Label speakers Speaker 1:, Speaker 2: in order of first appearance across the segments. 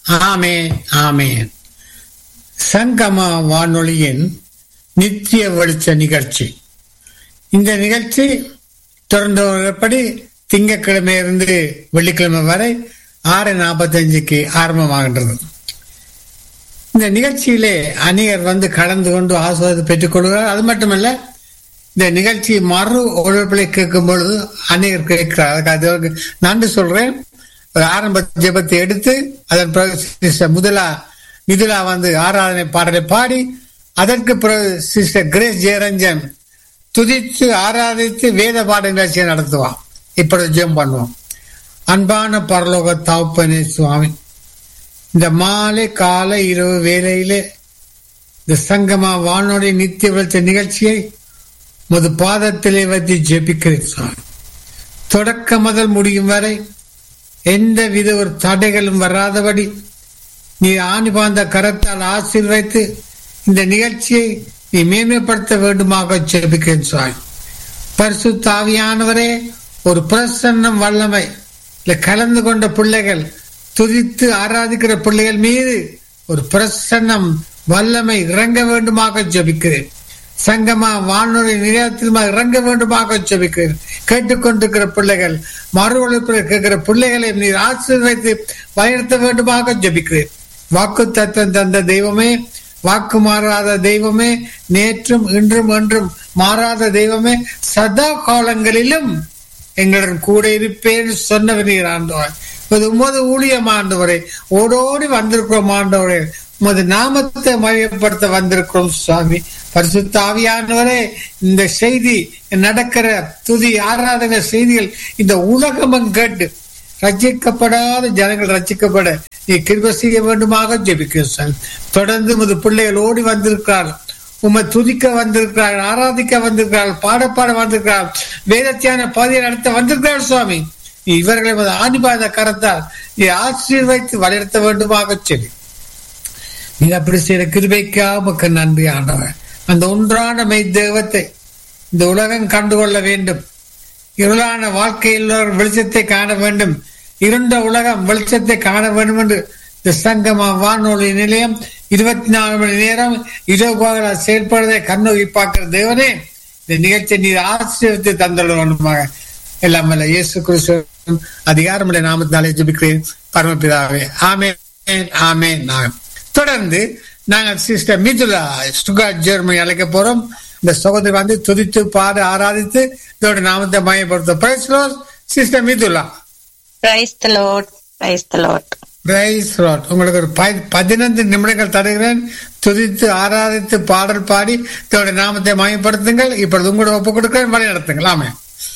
Speaker 1: ஆமேன் ஆமேன் சங்கம வானொலியின் நித்திய வெளிச்ச நிகழ்ச்சி இந்த நிகழ்ச்சி தொடர்ந்து வரும்படி திங்கட்கிழமை இருந்து வெள்ளிக்கிழமை வரை ஆறு நாற்பத்தஞ்சுக்கு ஆரம்பமாகின்றது இந்த நிகழ்ச்சியிலே அநேகர் வந்து கலந்து கொண்டு ஆசுவாதத்தை பெற்றுக் கொள்கிறார் அது மட்டுமல்ல இந்த நிகழ்ச்சி மறு ஒழிப்பிலை கேட்கும் பொழுது அநேகர் கேட்கிறார் அதுக்கு அது நன்றி சொல்றேன் ஒரு ஆரம்ப ஜெபத்தை எடுத்து அதன் பிறகு சிஸ்டர் முதலா மிதுலா வந்து ஆராதனை பாடலை பாடி அதற்கு பிறகு சிஸ்டர் கிரேஸ் ஜெயரஞ்சன் துதித்து ஆராதித்து வேத பாட நிகழ்ச்சியை நடத்துவான் இப்பொழுது ஜெபம் பண்ணுவோம் அன்பான பரலோக தாப்பனே சுவாமி இந்த மாலை காலை இரவு வேலையிலே இந்த சங்கமா வானொலி நித்திய வெளிச்ச நிகழ்ச்சியை முது பாதத்திலே வைத்து ஜெபிக்கிறேன் சுவாமி தொடக்க முதல் முடியும் வரை எந்த வித ஒரு தடைகளும் வராதபடி நீ ஆணி பாந்த கரத்தால் ஆசீர்வைத்து இந்த நிகழ்ச்சியை நீ மேன்மைப்படுத்த வேண்டுமாக ஜெபிக்கிறேன் சுவாமி பரிசு தாவியானவரே ஒரு பிரசன்னம் வல்லமை இல்ல கலந்து கொண்ட பிள்ளைகள் துதித்து ஆராதிக்கிற பிள்ளைகள் மீது ஒரு பிரசன்னம் வல்லமை இறங்க வேண்டுமாக ஜபிக்கிறேன் சங்கமா வானொலி நிலையத்தில் இறங்க வேண்டுமாக ஜபிக்கிறேன் கேட்டுக்கொண்டிருக்கிற பிள்ளைகள் மறு ஒழிப்பில் கேட்கிற பிள்ளைகளை நீர் ஆசீர்வைத்து வலியுறுத்த வேண்டுமாக ஜபிக்கிறேன் வாக்கு தத்தம் தந்த தெய்வமே வாக்கு மாறாத தெய்வமே நேற்றும் இன்றும் என்றும் மாறாத தெய்வமே சதா காலங்களிலும் எங்களுடன் கூட இருப்பேன் சொன்னவர் நீர் ஆண்டவர் இது உமது ஊழியம் ஆண்டவரே ஓடோடி வந்திருக்கிறோம் ஆண்டவரே உமது நாமத்தை மையப்படுத்த வந்திருக்கிறோம் சுவாமி பரிசுத்தாவியானவரே இந்த செய்தி நடக்கிற துதி ஆராதனை செய்திகள் இந்த உலகமும் கேட்டு ரச்சிக்கப்படாத ஜனங்கள் ரச்சிக்கப்பட நீ கிருப செய்ய வேண்டுமாக ஜெபிக்க சாமி தொடர்ந்து உமது பிள்ளைகள் ஓடி வந்திருக்கிறார்கள் உம்மை துதிக்க வந்திருக்கிறார்கள் ஆராதிக்க வந்திருக்கிறார்கள் பாடப்பாட வந்திருக்கிறார்கள் வேதத்தியான பாதையை நடத்த வந்திருக்கிறார் சுவாமி நீ இவர்களை ஆணிபாத கரத்தால் நீ ஆசீர்வைத்து வளர்த்த வேண்டுமாக சொல்லி நீ அப்படி செய்த கிருபைக்கா உமக்கு நன்றி ஆண்டவன் அந்த ஒன்றான மெய் தெய்வத்தை இந்த உலகம் கண்டுகொள்ள வேண்டும் இருளான வாழ்க்கையில் வெளிச்சத்தை காண வேண்டும் இருண்ட உலகம் வெளிச்சத்தை காண வேண்டும் என்று இந்த சங்கமா வானொலி நிலையம் இருபத்தி நாலு மணி நேரம் இரவு செயல்படுவதை கண்ணோக்கி பார்க்கிற தேவனே இந்த நிகழ்ச்சியை நீர் ஆசீர்வத்தை தந்துள்ள வேண்டுமாக எல்லாம் அல்ல இயேசு கிறிஸ்து அதிகாரமுடைய நாமத்தாலே ஜபிக்கிறேன் பரமபிதாவே ஆமே ஆமே நான் தொடர்ந்து நாங்கள் சிஸ்டர் மிதுலா சுகா ஜெர்மனி அழைக்க போறோம் இந்த சகோதரி வந்து துதித்து பாடு ஆராதித்து இதோட நாமத்தை மையப்படுத்த sister Mithula
Speaker 2: praise the lord praise the lord
Speaker 1: praise lord உங்களுக்கு ஒரு பதினைந்து நிமிடங்கள் தருகிறேன் துதித்து ஆராதித்து பாடல் பாடி இதோட நாமத்தை மையப்படுத்துங்கள் இப்பொழுது உங்களோட ஒப்பு கொடுக்க வழி நடத்துங்கள் ஆமே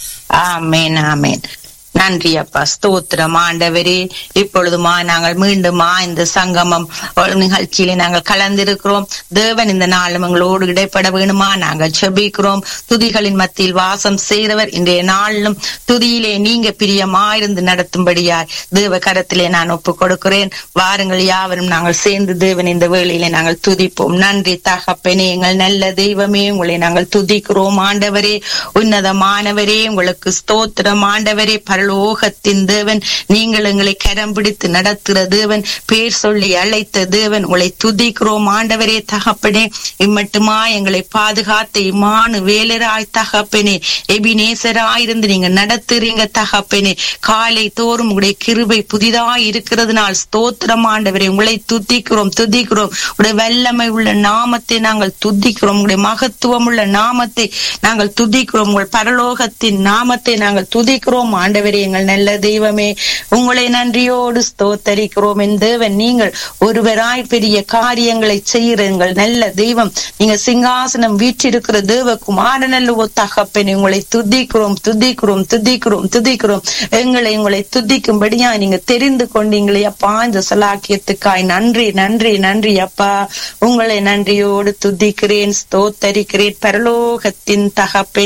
Speaker 2: ஆமேன் ஆமேன் நன்றி அப்பா ஸ்தோத்திரம் ஆண்டவரே இப்பொழுதுமா நாங்கள் மீண்டுமா இந்த சங்கமம் நிகழ்ச்சியில நாங்கள் கலந்திருக்கிறோம் தேவன் இந்த நாளும் எங்களோடு இடைப்பட வேணுமா நாங்கள் செபிக்கிறோம் துதிகளின் மத்தியில் வாசம் செய்தவர் இன்றைய நாளிலும் துதியிலே நீங்க பிரியமாயிருந்து நடத்தும்படியாய் தேவ கரத்திலே நான் ஒப்பு கொடுக்கிறேன் வாருங்கள் யாவரும் நாங்கள் சேர்ந்து தேவன் இந்த வேளையிலே நாங்கள் துதிப்போம் நன்றி தகப்பனே எங்கள் நல்ல தெய்வமே உங்களை நாங்கள் துதிக்கிறோம் ஆண்டவரே உன்னதமானவரே உங்களுக்கு ஸ்தோத்திரம் ஆண்டவரே பரலோகத்தின் தேவன் நீங்கள் எங்களை கரம் பிடித்து நடத்துகிற தேவன் பேர் சொல்லி அழைத்த தேவன் உங்களை துதிக்கிறோம் ஆண்டவரே தகப்பனே இம்மட்டுமா எங்களை பாதுகாத்த இம்மானு வேலராய் தகப்பனே எபினேசராயிருந்து நீங்க நடத்துறீங்க தகப்பனே காலை தோறும் உங்களுடைய கிருபை புதிதாய் இருக்கிறதுனால் ஸ்தோத்திரம் ஆண்டவரே உங்களை துதிக்கிறோம் துதிக்கிறோம் உடைய வல்லமை உள்ள நாமத்தை நாங்கள் துதிக்கிறோம் உங்களுடைய மகத்துவம் உள்ள நாமத்தை நாங்கள் துதிக்கிறோம் உங்கள் பரலோகத்தின் நாமத்தை நாங்கள் துதிக்கிறோம் ஆண்டவரே எங்கள் நல்ல தெய்வமே உங்களை நன்றியோடு ஸ்தோத்தரிக்கிறோம் என் தேவன் நீங்கள் ஒருவராய் பெரிய காரியங்களை செய்கிற எங்கள் நல்ல தெய்வம் நீங்க சிங்காசனம் வீற்றிருக்கிற தேவ குமாரனல்லவோ தகப்பனே உங்களை துதிக்கிறோம் துதிக்கிறோம் துதிக்கிறோம் துதிக்கிறோம் எங்களை உங்களை துதிக்கும்படியா நீங்க தெரிந்து கொண்டீங்களே அப்பா இந்த சலாக்கியத்துக்காய் நன்றி நன்றி நன்றி அப்பா உங்களை நன்றியோடு துதிக்கிறேன் ஸ்தோத்தரிக்கிறேன் பரலோகத்தின் தகப்பன்